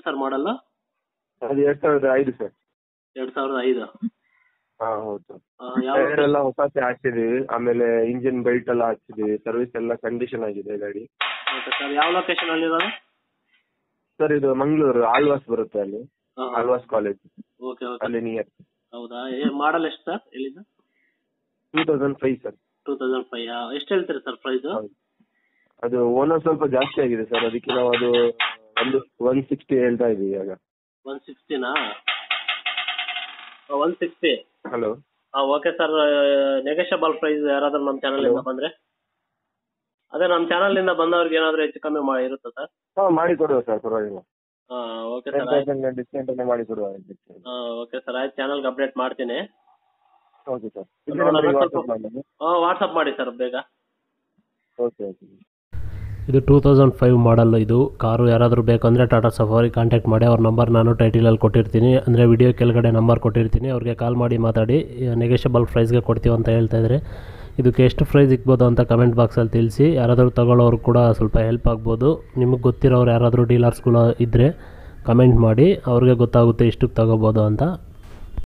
Sir ಮಾಡಲ್ಲ ಅದು ಎರಡು ಸಾವಿರದ ಐದು ಸರ್ ಎರಡು ಸಾವಿರದ ಐದು ಹಾಂ ಹೌದು ಆ, ಯಾವ ಟೈರ್ ಎಲ್ಲ ಹೊಸತೆ ಹಾಕ್ಸಿದೀವಿ ಆಮೇಲೆ ಇಂಜಿನ್ ಬೆಲ್ಟ್ ಎಲ್ಲ ಹಾಕ್ಸಿದೀವಿ ಸರ್ವಿಸ್ ಎಲ್ಲ ಕಂಡೀಷನ್ ಆಗಿದೆ ಗಾಡಿ ಓಕೆ ಸರ್ ಯಾವ ಲೊಕೇಶನ್ ಅಲ್ಲಿ ಇರೋದು ಸರ್ ಇದು ಮಂಗಳೂರು ಆಳ್ವಾಸ್ ಬರುತ್ತೆ ಅಲ್ಲಿ ಹಾಂ ಆಳ್ವಾಸ್ ಕಾಲೇಜ್ ಓಕೆ ಓಕೆ ಅಲ್ಲಿ ನಿಯರ್ ಹೌದಾ ಏ ಮಾಡಲ್ ಎಷ್ಟು ಸರ್ ಎಲ್ಲಿಂದ two thousand five sir two thousand five ಎಷ್ಟು ಹೇಳ್ತೀರಿ ಸರ್ ಪ್ರೈಸು ಹೌದು ಅದು ಓನರ್ ಸ್ವಲ್ಪ ಜಾಸ್ತಿ ಆಗಿದೆ ಸರ್ ಅದಕ್ಕೆ ನಾವು ಅದು ಒಂದು ಒನ್ ಸಿಕ್ಸ್ಟಿ ಹೇಳ್ತಾ ಇದ್ದೀವಿ ಇವಾಗ ಒನ್ ಸಿಕ್ಸ್ಟಿನಾ ಒನ್ ಸಿಕ್ಸ್ಟಿ ಹಲೋ ಹಾಂ ಓಕೆ ಸರ್ ನೆಗೋಷಿಯಬಲ್ ಪ್ರೈಸ್ ಯಾರಾದ್ರೂ ನಮ್ಮ ಚಾನಲಿಂದ Hello. ಬಂದರೆ ಅದೇ ನಮ್ಮ ಚಾನಲಿಂದ ಬಂದವ್ರಿಗೆ ಏನಾದರೂ ಹೆಚ್ಚು ಕಮ್ಮಿ ಮಾಡಿ ಇರುತ್ತಾ ಸರ್ ಹಾಂ ಮಾಡಿ ಕೊಡುವ ಸರ್ ಪರವಾಗಿಲ್ಲ ಹಾಂ ಓಕೆ ಟೆನ್ ಸರ್ ಆಯ್ತು ತೌಸಂಡ್ ಡಿಸ್ಕೌಂಟ್ ಅನ್ನು ಮಾಡಿ ಕೊಡುವ ಹಾಂ ಓಕೆ ಸರ್ ಆಯ್ತು ಚಾನಲ್ಗೆ ಅಪ್ಡೇಟ್ ಮಾಡ್ತೀನಿ ಓಕೆ ಸರ್ ನೋಡೋಣ, ವಾಟ್ಸಪ್ ಸ್ವಲ್ಪ- ಮಾಡಿ ಹಾಂ ವಾಟ್ಸಪ್ ಮಾಡಿ ಸರ್ ಬೇಗ ಓಕೆ ಓಕೆ ಇದು ಟೂ ತೌಸಂಡ್ ಫೈವ್ ಮಾಡಲ್ ಇದು ಕಾರು ಯಾರಾದರೂ ಬೇಕಂದರೆ ಟಾಟಾ ಸಫಾರಿ ಕಾಂಟ್ಯಾಕ್ಟ್ ಮಾಡಿ ಅವ್ರ ನಂಬರ್ ನಾನು ಟೈಟಲಲ್ಲಿ ಕೊಟ್ಟಿರ್ತೀನಿ ಅಂದರೆ ವಿಡಿಯೋ ಕೆಳಗಡೆ ನಂಬರ್ ಕೊಟ್ಟಿರ್ತೀನಿ ಅವ್ರಿಗೆ ಕಾಲ್ ಮಾಡಿ ಮಾತಾಡಿ ನೆಗೋಷಿಯಬಲ್ ಪ್ರೈಸ್ಗೆ ಕೊಡ್ತೀವಿ ಅಂತ ಹೇಳ್ತಾ ಇದ್ದಾರೆ ಇದಕ್ಕೆ ಎಷ್ಟು ಪ್ರೈಸ್ ಇಕ್ಬೋದು ಅಂತ ಕಮೆಂಟ್ ಬಾಕ್ಸಲ್ಲಿ ತಿಳಿಸಿ ಯಾರಾದರೂ ತಗೊಳ್ಳೋರು ಕೂಡ ಸ್ವಲ್ಪ ಹೆಲ್ಪ್ ಆಗ್ಬೋದು ನಿಮಗೆ ಗೊತ್ತಿರೋರು ಯಾರಾದರೂ ಡೀಲರ್ಸ್ಗಳು ಇದ್ದರೆ ಕಮೆಂಟ್ ಮಾಡಿ ಅವ್ರಿಗೆ ಗೊತ್ತಾಗುತ್ತೆ ಇಷ್ಟಕ್ಕೆ ತಗೋಬೋದು ಅಂತ